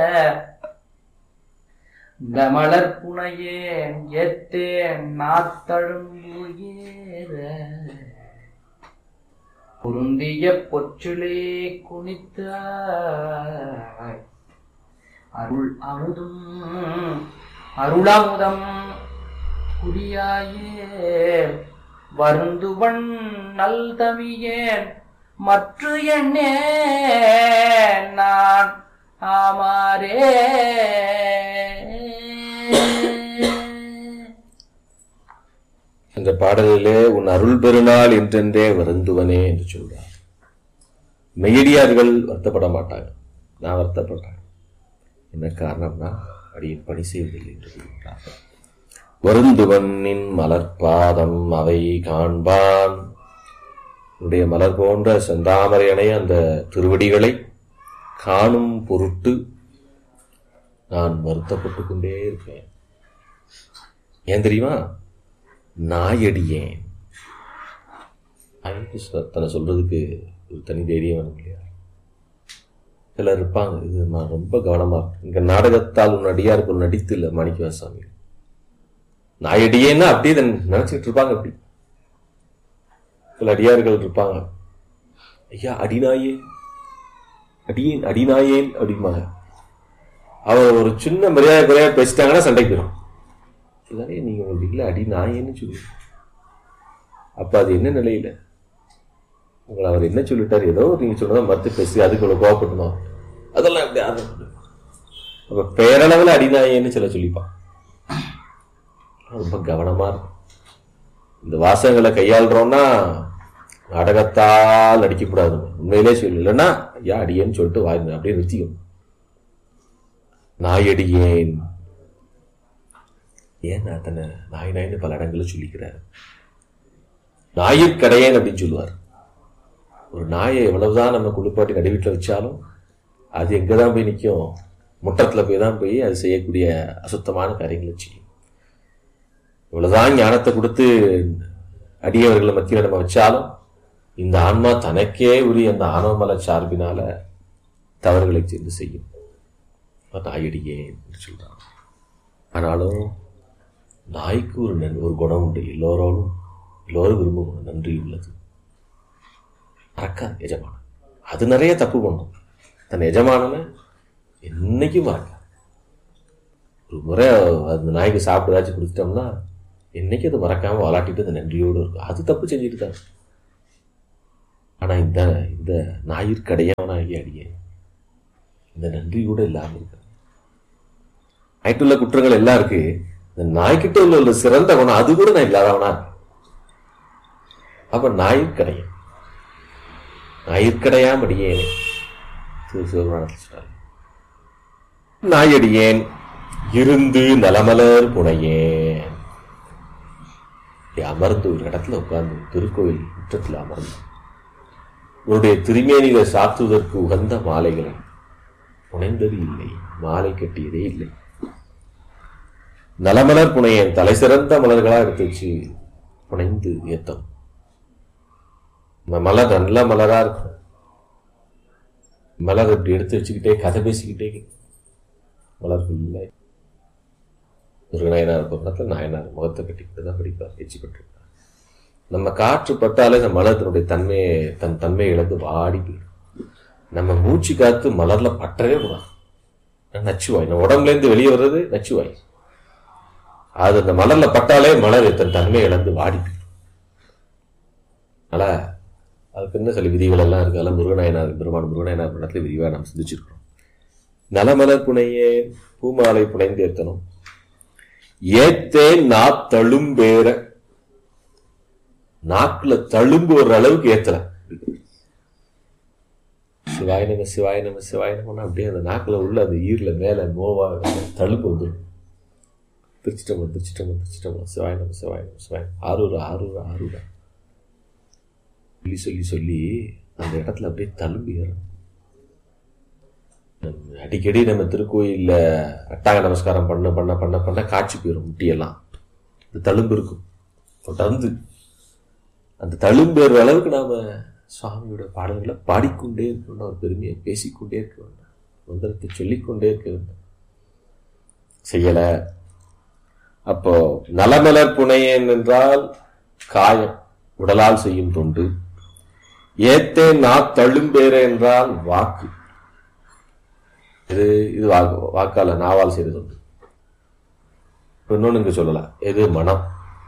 இந்த மலர் புனையேன் ஏத்தேன் நாத்தழும்பு ஏற பொருந்திய பொற்றிலே குனித்தாய் அருள் அமுதும் அருளமுதம் குடியாயே வருந்துவன் நல் தமியேன் மற்ற எண்ணே நான் ஆமாரே அந்த பாடலிலே உன் அருள் பெருநாள் என்றென்றே வருந்துவனே என்று சொல்றார் மெய்யடியார்கள் வருத்தப்பட மாட்டாங்க நான் வருத்தப்படுறேன் என்ன காரணம்னா அடியின் பணி செய்வதில்லை என்று சொல்கிறார் வருந்துவனின் மலர்பாதம் அவை காண்பான் உன்னுடைய மலர் போன்ற செந்தாமரையனை அந்த திருவடிகளை காணும் பொருட்டு நான் வருத்தப்பட்டு கொண்டே இருப்பேன் ஏன் தெரியுமா நாயடியேன் தன்னை சொல்றதுக்கு ஒரு தனி தைரியம் வேணும் இல்லையா சிலர் இருப்பாங்க இது நான் ரொம்ப கவனமா இருக்கு இங்க நாடகத்தால் உன் அடியாருக்கு ஒரு நடித்து இல்லை மாணிக்கவாசாமி நாயடியேன்னா அப்படியே இதை நினைச்சிட்டு இருப்பாங்க அப்படி சில அடியார்கள் இருப்பாங்க ஐயா அடிநாயே அடியேன் அடிநாயேன் அப்படிம்பாங்க அவர் ஒரு சின்ன மரியாதை குறையா பேசிட்டாங்கன்னா சண்டைக்கு வரும் இதானே நீங்க உங்களுக்கு இல்லை அடி நாயேன்னு சொல்லுவீங்க அப்ப அது என்ன நிலையில உங்களை அவர் என்ன சொல்லிட்டாரு ஏதோ நீங்க சொன்னதை மறுத்து பேசி அதுக்கு இவ்வளவு கோவப்பட்டுமா அதெல்லாம் எப்படி அது அப்ப பேரளவில் அடிநாயேன்னு சில சொல்லிப்பான் ரொம்ப கவனமா இருக்கும் இந்த வாசகங்களை கையாளுறோம்னா நாடகத்தால் நடிக்கக்கூடாது உண்மையிலே சொல்லு இல்லைன்னா ஐயா அடியேன்னு சொல்லிட்டு வாங்க அப்படியே நிறுத்திக்கணும் நாயடியேன் ஏன் நான் தன்னை நாய் நாயின்னு பல இடங்களில் சொல்லிக்கிறார் நாயிற்கடையேன் அப்படின்னு சொல்லுவார் ஒரு நாயை எவ்வளவுதான் நம்ம குளிப்பாட்டி நடுவீட்டில் வச்சாலும் அது எங்கே தான் போய் நிற்கும் முற்றத்தில் போய் தான் போய் அது செய்யக்கூடிய அசுத்தமான காரியங்களை செய்யும் இவ்வளவுதான் ஞானத்தை கொடுத்து அடியவர்களை மத்தியில் நம்ம வச்சாலும் இந்த ஆன்மா தனக்கே உரிய அந்த ஆணவமல சார்பினால தவறுகளை சேர்ந்து செய்யும் நாயடியே என்று சொல்றான் ஆனாலும் நாய்க்கு ஒரு நன் ஒரு குணம் உண்டு எல்லோரோடும் எல்லோரும் விரும்பும் குணம் நன்றி உள்ளது மறக்காது எஜமான அது நிறைய தப்பு பண்ணும் தன் எஜமானனை என்னைக்கும் மறக்காது ஒரு முறை அந்த நாய்க்கு சாப்பிட்டு ஏதாச்சும் கொடுத்துட்டோம்னா என்னைக்கு அது மறக்காம வாலாட்டிட்டு அது நன்றியோடு இருக்கும் அது தப்பு செஞ்சுட்டு தான் ஆனா இந்த இந்த ஞாயிற்கடையானாகி அடியே இந்த நன்றி கூட இல்லாம இருக்கு ஆயிட்டுள்ள குற்றங்கள் எல்லாம் இருக்கு இந்த நாய்கிட்ட உள்ள ஒரு சிறந்த குணம் அது கூட நான் இல்லாதவனா அப்ப ஞாயிற்கடையன் ஞாயிற்கடையாம் அடியேனே சிவபுராணத்தில் சொல்றாரு நாயடியேன் இருந்து நலமலர் புனையேன் அமர்ந்து ஒரு இடத்துல உட்கார்ந்து திருக்கோயில் முற்றத்தில் அமர்ந்து உன்னுடைய திருமேனியில சாத்துவதற்கு உகந்த மாலைகளை புனைந்தது இல்லை மாலை கட்டியதே இல்லை நலமலர் புனையன் தலை சிறந்த மலர்களா எடுத்து வச்சு புனைந்து ஏத்தம் மலர் நல்ல மலரா இருக்கும் மலர் இப்படி எடுத்து வச்சுக்கிட்டே கதை பேசிக்கிட்டே மலர் ஃபுல்லாக முருகநாயனார் பக்கத்தில் நாயனார் முகத்தை கட்டிக்கிட்டு தான் படிப்பார் எச்சி பட்டிருப்பார் நம்ம காற்று பட்டாலே அந்த மலத்தினுடைய தன்மையை தன் தன்மையை இழந்து வாடி போயிடும் நம்ம மூச்சு காத்து மலர்ல பற்றவே கூடாது நச்சுவாய் நம்ம உடம்புல இருந்து வெளியே வர்றது நச்சுவாய் அது அந்த மலர்ல பட்டாலே மலர் தன் தன்மையை இழந்து வாடி போயிடும் அதனால அதுக்கு என்ன சில விதிகள் எல்லாம் இருக்கு அதெல்லாம் முருகநாயனார் பெருமான் முருகநாயனார் படத்துல விரிவாக நாம் சிந்திச்சிருக்கிறோம் நலமலர் புனையே பூமாலை புனைந்து ஏத்தணும் ஏத்தேன் நா தழும்பேற நாக்குல தழும்பு ஒரு அளவுக்கு ஏத்தல சிவாய நம சிவாய நம சிவாய நம அப்படியே அந்த நாக்குல உள்ள அந்த ஈர்ல மேல மோவா தழும்பு வந்துடும் திருச்சிட்டம்பலம் திருச்சிட்டம்பலம் திருச்சிட்டம்பலம் சிவாய நம சிவாய நம சிவாய ஆரூர் ஆரூர் ஆரூரா சொல்லி சொல்லி சொல்லி அந்த இடத்துல அப்படியே தழும்பு ஏறும் அடிக்கடி நம்ம திருக்கோயில்ல அட்டாங்க நமஸ்காரம் பண்ண பண்ண பண்ண பண்ண காட்சி போயிடும் முட்டியெல்லாம் இந்த தழும்பு இருக்கும் தொடர்ந்து அந்த தழும்பேற அளவுக்கு நாம சுவாமியோட பாடல்களை பாடிக்கொண்டே இருக்கணும் ஒரு பெருமையை பேசிக்கொண்டே இருக்க வேண்டும் மந்திரத்தை சொல்லிக்கொண்டே இருக்க வேண்டும் செய்யல அப்போ நலமலர் புனையேன் என்றால் காயம் உடலால் செய்யும் தொண்டு ஏத்தே நா தழும்பேற என்றால் வாக்கு இது இது வாக்கு வாக்கால நாவால் செய்த தொண்டு இப்ப இன்னொன்னு இங்க சொல்லலாம் எது மனம்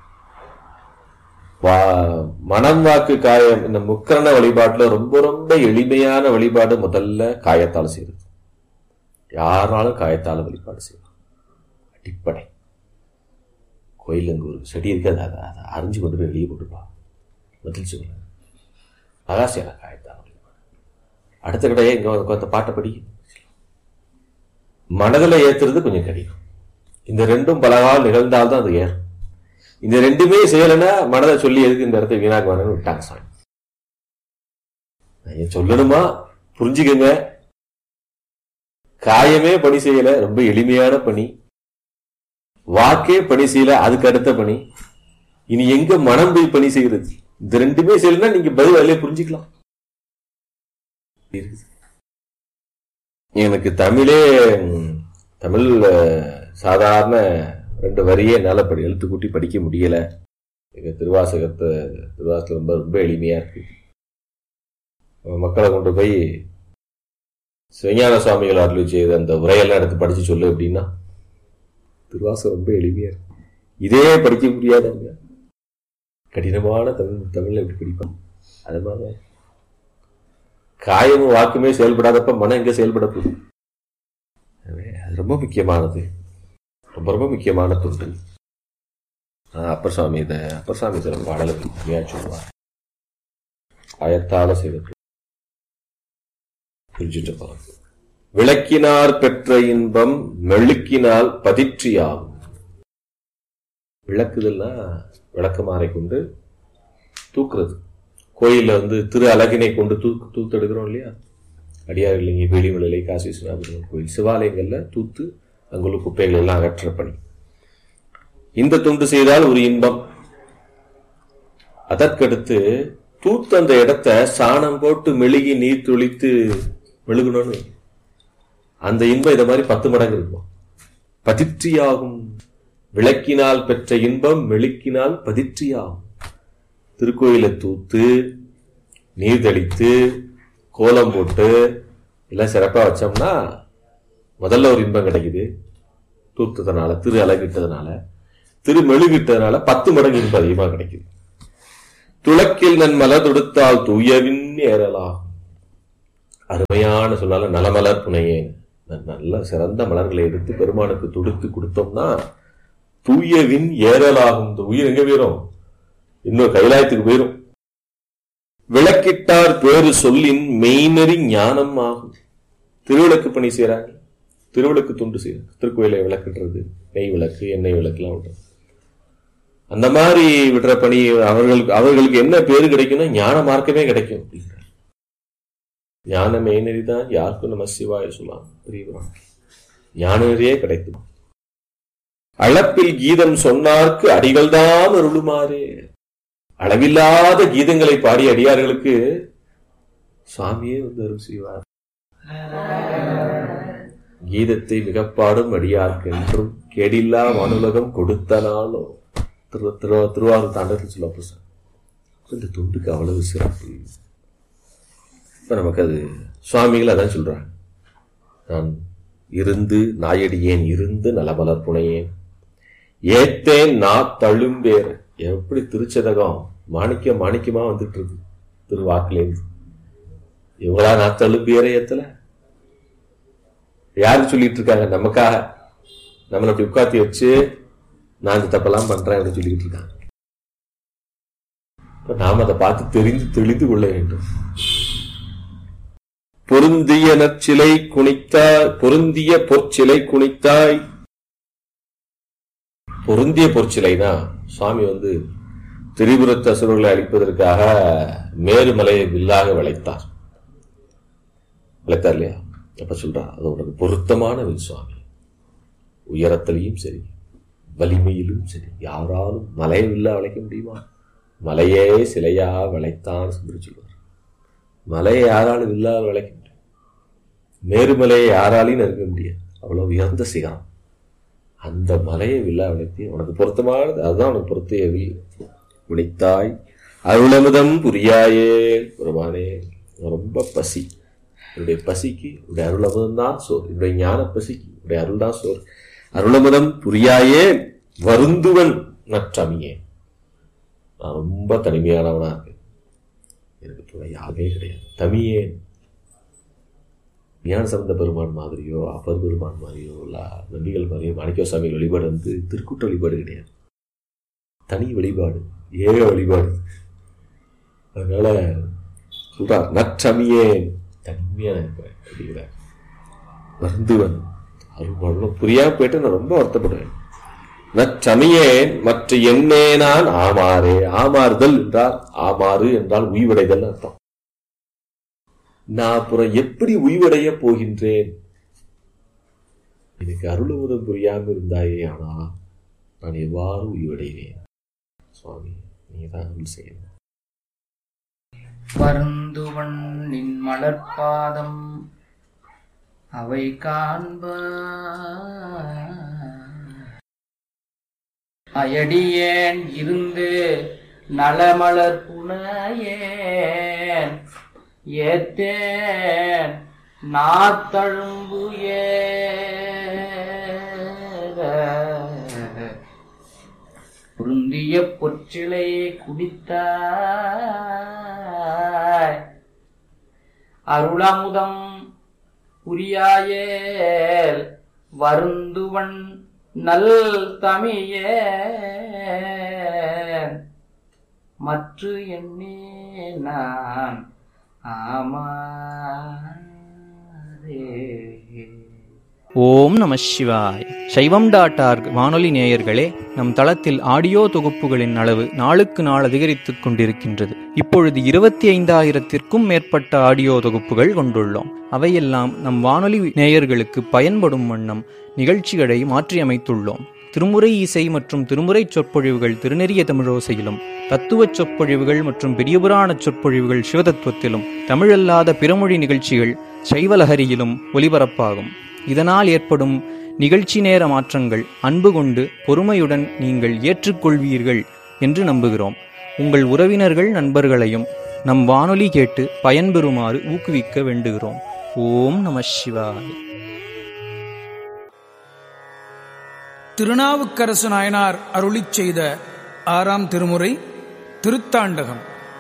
வா மனம் வாக்கு காயம் இந்த முக்கரண வழிபாட்டுல ரொம்ப ரொம்ப எளிமையான வழிபாடு முதல்ல காயத்தால் செய்யறது யாராலும் காயத்தால வழிபாடு செய்யலாம் அடிப்படை கோயில் அங்க ஒரு செடி இருக்கு அதை அதை- அதை அரிஞ்சு கொண்டு போய் வெளியே போட்டுப்பா பதில் சொல்ல அழகா செய்யலாம் காயத்தால வழிபாடு அடுத்த கடையே இங்க உட்காந்து பாட்டை படி மனதுல ஏத்துறது கொஞ்சம் கடினம் இந்த ரெண்டும் பலகால் நிகழ்ந்தால்தான் அது ஏறும் இந்த ரெண்டுமே செய்யலைன்னா மனதை சொல்லி எதுக்கு இந்த இடத்த வீணாக்க வேணும்னு விட்டாங்க சாமி நான் ஏன் சொல்லணுமா புரிஞ்சுக்கங்க காயமே பணி செய்யல ரொம்ப எளிமையான பணி வாக்கே பணி செய்யல அதுக்கு அடுத்த பணி இனி எங்க மனம் போய் பணி செய்யறது இந்த ரெண்டுமே செய்யலன்னா நீங்க பதில் அதிலே புரிஞ்சுக்கலாம் இருக்குது. எனக்கு தமிழே ம், தமிழ் அஹ், சாதாரண ரெண்டு வரியே என்னால் படி எழுத்து கூட்டி படிக்க முடியல எங்க திருவாசகத்தை திருவாசகம் ரொம்ப ரொம்ப எளிமையா இருக்கு மக்களை கொண்டு போய் சிவஞான சுவாமிகள் அருள் செய்த அந்த உரையெல்லாம் எடுத்து படிச்சு சொல்லு அப்படின்னா திருவாசகம் ரொம்ப எளிமையா இருக்கு இதே படிக்க முடியாதவங்க கடினமான தமிழ் தமிழ்ல எப்படி படிப்பாங்க அது மாதிரி காயமும் வாக்குமே செயல்படாதப்ப மனம் எங்க செயல்பட போகுது எனவே அது ரொம்ப முக்கியமானது ரொம்ப ரொம்ப முக்கியமான தொண்டு ஆஹ் அப்பர் சுவாமி இதை அப்பர் சுவாமி சில பாடலுக்கு உண்மையா சொல்லுவார் காயத்தால செய்த புரிஞ்சுட்டு போறோம் விளக்கினார் பெற்ற இன்பம் மெழுக்கினால் பதிற்றியாகும் விளக்குதல்னா விளக்கமாறை கொண்டு தூக்குறது கோயில்ல வந்து திரு அழகினை கொண்டு தூக்கு தூத்தெடுக்கிறோம் இல்லையா அடியார்லிங்க வேலிமலை காசி விஸ்வநாதர் கோயில் சிவாலயங்கள்ல தூத்து அங்குள்ள குப்பைகள் எல்லாம் அகற்ற பணி இந்த தொண்டு செய்தால் ஒரு இன்பம் அதற்கடுத்து தூத்து அந்த இடத்த சாணம் போட்டு மெழுகி நீர் துளித்து மெழுகணும்னு அந்த இன்பம் இதை மாதிரி பத்து மடங்கு இருக்கும் பதிற்றியாகும் விளக்கினால் பெற்ற இன்பம் மெழுக்கினால் பதிற்றியாகும் திருக்கோயிலை தூத்து நீர் தெளித்து கோலம் போட்டு எல்லாம் சிறப்பா வச்சோம்னா முதல்ல ஒரு இன்பம் கிடைக்குது தூத்ததுனால திரு அழகிட்டதுனால திரு மெழுகிட்டதுனால பத்து மடங்கு இன்பம் அதிகமா கிடைக்குது துளக்கில் நன் மலர் தொடுத்தால் தூயவின் ஏறலாகும் அருமையான சொன்னால நலமலர் புனையேன் ந- நல்ல சிறந்த மலர்களை எடுத்து பெருமானுக்கு தொடுத்து கொடுத்தோம்னா தூயவின் ஏறலாகும் இந்த உயிர் எங்க போயிரும் இன்னும் கைலாயத்துக்கு போயிரும் விளக்கிட்டார் பேரு சொல்லின் மெய்நெறி ஞானம் ஆகும் திருவிளக்கு பணி செய்றாங்க திருவிளக்கு துண்டு செய்யறாங்க திருக்கோயிலை விளக்குன்றது நெய் விளக்கு எண்ணெய் விளக்குலாம் விடுறது அந்த மாதிரி விடுற பணி அவர்களுக்கு அவர்களுக்கு என்ன பேரு கிடைக்கும்னா ஞான மார்க்கமே கிடைக்கும் அப்படிங்கிறார் ஞான மெய்நெறி தான் யாருக்கும் நம்ம சிவாய சொல்லலாம் பெரியவரான் ஞான நெறியே கிடைக்கும் அளப்பில் கீதம் சொன்னார்க்கு அடிகள்தான் அருளுமாறே அளவில்லாத கீதங்களை பாடிய அடியார்களுக்கு சுவாமியே வந்து அருள் செய்வார் கீதத்தை மிகப்பாடும் அடியார்க்கு என்றும் கேடில்லா மனுலகம் கொடுத்தனாலோ திரு திரு திருவாரூர் தாண்டத்தில் சொல்ல சார் இந்த தொண்டுக்கு அவ்வளவு சிறப்பு இப்ப நமக்கு அது சுவாமிகள் அதான் சொல்றாங்க நான் இருந்து நாயடியேன் இருந்து நலமலர் புனையேன் ஏத்தேன் நா தழும்பேர் எப்படி திருச்சதகம் மாணிக்கம் மாணிக்கமா வந்துட்டு இருக்கு திருவாக்குலேருந்து இவங்களா நான் தழும்பேரை ஏத்தல யாரு சொல்லிட்டு இருக்காங்க நமக்காக நம்மளை அப்படி உட்காத்தி வச்சு நான் இந்த தப்பெல்லாம் பண்றேன் அப்படின்னு சொல்லிட்டு இருக்காங்க இப்ப நாம் அதை பார்த்து தெரிந்து தெளிந்து கொள்ள வேண்டும் பொருந்திய நற்சிலை குனித்தாய் பொருந்திய பொற்சிலை குனித்தாய் பொருந்திய பொற்சிலைனா சுவாமி வந்து திரிபுரத்து அசுரர்களை அழிப்பதற்காக மேருமலையை வில்லாக விளைத்தார் விளைத்தார் இல்லையா அப்ப சொல்றார் அது உனக்கு பொருத்தமான வில் சுவாமி உயரத்திலையும் சரி வலிமையிலும் சரி யாராலும் மலையை வில்லா விளைக்க முடியுமா மலையே சிலையா விளைத்தான் சொல்லி சொல்லுவார் மலையை யாராலும் வில்லா விளைக்க முடியும் மேருமலையை யாராலையும் நெருங்க முடியாது அவ்வளவு உயர்ந்த சிகரம் அந்த மலையை வில்லா விளைத்தி உனக்கு பொருத்தமானது அதுதான் உனக்கு பொருத்திய வில் விழித்தாய் அருளமுதம் புரியாயே பெருமானே ரொம்ப பசி என்னுடைய பசிக்கு உடைய அருளமுதம் தான் சோறு என்னுடைய ஞான பசிக்கு உடைய அருள் தான் சோறு அருளமுதம் புரியாயே வருந்துவன் நற்றமியே நான் ரொம்ப தனிமையானவனா இருக்கேன் எனக்கு துணை யாருமே கிடையாது தமியேன் ஞான சம்பந்த பெருமான் மாதிரியோ அப்பர் பெருமான் மாதிரியோ இல்ல நம்பிகள் மாதிரியோ மாணிக்க சாமி வழிபாடு வந்து திருக்கூட்ட வழிபாடு கிடையாது தனி வழிபாடு ஏக வழிபாடு அதனால சொல்றார் நற்றமியேன் தனிமையான இருப்பேன் அப்படிங்கிறார் வருந்துவன் அருள் புரியாம போயிட்டு நான் ரொம்ப வருத்தப்படுவேன் நற்றமியேன் மற்ற என்னே நான் ஆமாறே ஆமாறுதல் என்றால் ஆமாறு என்றால் உய்வடைதல் அர்த்தம் நான் அப்புறம் எப்படி உய்வடைய போகின்றேன் எனக்கு அருளுவதம் புரியாம இருந்தாயே ஆனா நான் எவ்வாறு உய்வடைவேன் சுவாமி நீ தான் அருள் செய்யணும் வருந்துவன் நின் மலர்பாதம் அவை காண்ப அயடியேன் இருந்து நலமலர் புனையேன் ஏத்தேன் நாத்தழும்பு ஏற பொருந்திய பொற்றிலை குடித்தாய் அருளமுதம் புரியாயேல் வருந்துவன் நல் தமியே மற்ற எண்ணே நான் ஆமாரே ஓம் நம சிவாய் சைவம் டாட் ஆர்க் வானொலி நேயர்களே நம் தளத்தில் ஆடியோ தொகுப்புகளின் அளவு நாளுக்கு நாள் அதிகரித்துக் கொண்டிருக்கின்றது இப்பொழுது இருபத்தி ஐந்தாயிரத்திற்கும் மேற்பட்ட ஆடியோ தொகுப்புகள் கொண்டுள்ளோம் அவையெல்லாம் நம் வானொலி நேயர்களுக்கு பயன்படும் வண்ணம் நிகழ்ச்சிகளை மாற்றியமைத்துள்ளோம் திருமுறை இசை மற்றும் திருமுறை சொற்பொழிவுகள் திருநெறிய தமிழோசையிலும் தத்துவச் சொற்பொழிவுகள் மற்றும் பெரியபுராண சொற்பொழிவுகள் சிவதத்துவத்திலும் தமிழல்லாத பிறமொழி நிகழ்ச்சிகள் சைவலஹரியிலும் ஒலிபரப்பாகும் இதனால் ஏற்படும் நிகழ்ச்சி நேர மாற்றங்கள் அன்பு கொண்டு பொறுமையுடன் நீங்கள் ஏற்றுக்கொள்வீர்கள் என்று நம்புகிறோம் உங்கள் உறவினர்கள் நண்பர்களையும் நம் வானொலி கேட்டு பயன்பெறுமாறு ஊக்குவிக்க வேண்டுகிறோம் ஓம் நம சிவாய திருநாவுக்கரசு நாயனார் அருளிச் செய்த ஆறாம் திருமுறை திருத்தாண்டகம்